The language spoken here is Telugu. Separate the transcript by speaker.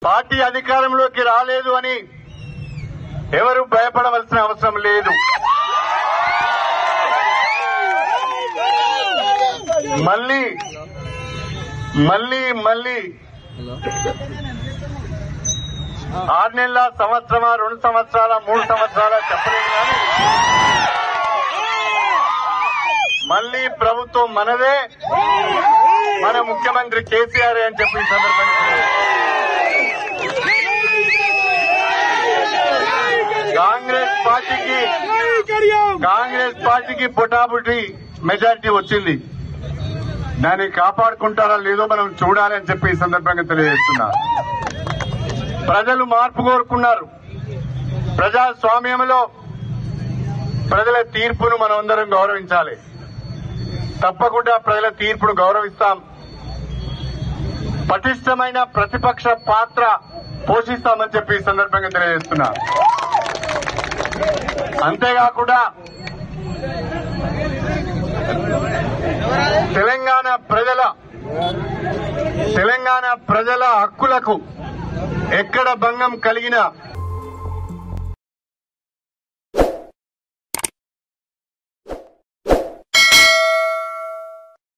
Speaker 1: పార్టీ అధికారంలోకి రాలేదు అని ఎవరు భయపడవలసిన అవసరం లేదు మళ్ళీ మళ్ళీ మళ్ళీ ఆరు నెలల సంవత్సరమా రెండు సంవత్సరాల మూడు సంవత్సరాల చెప్పలేదు కానీ మళ్ళీ ప్రభుత్వం మనదే మన ముఖ్యమంత్రి కేసీఆర్ అని చెప్పి ఈ సందర్భంగా కాంగ్రెస్ పార్టీకి కాంగ్రెస్ పార్టీకి పొటాపుటి మెజారిటీ వచ్చింది దాన్ని కాపాడుకుంటారా లేదో మనం చూడాలని చెప్పి ఈ సందర్భంగా తెలియజేస్తున్నా ప్రజలు మార్పు కోరుకున్నారు ప్రజాస్వామ్యంలో ప్రజల తీర్పును మనం అందరం గౌరవించాలి తప్పకుండా ప్రజల తీర్పును గౌరవిస్తాం పటిష్టమైన ప్రతిపక్ష పాత్ర పోషిస్తామని చెప్పి ఈ సందర్భంగా తెలియజేస్తున్నా అంతేకాకుండా తెలంగాణ ప్రజల తెలంగాణ ప్రజల హక్కులకు ఎక్కడ భంగం కలిగినా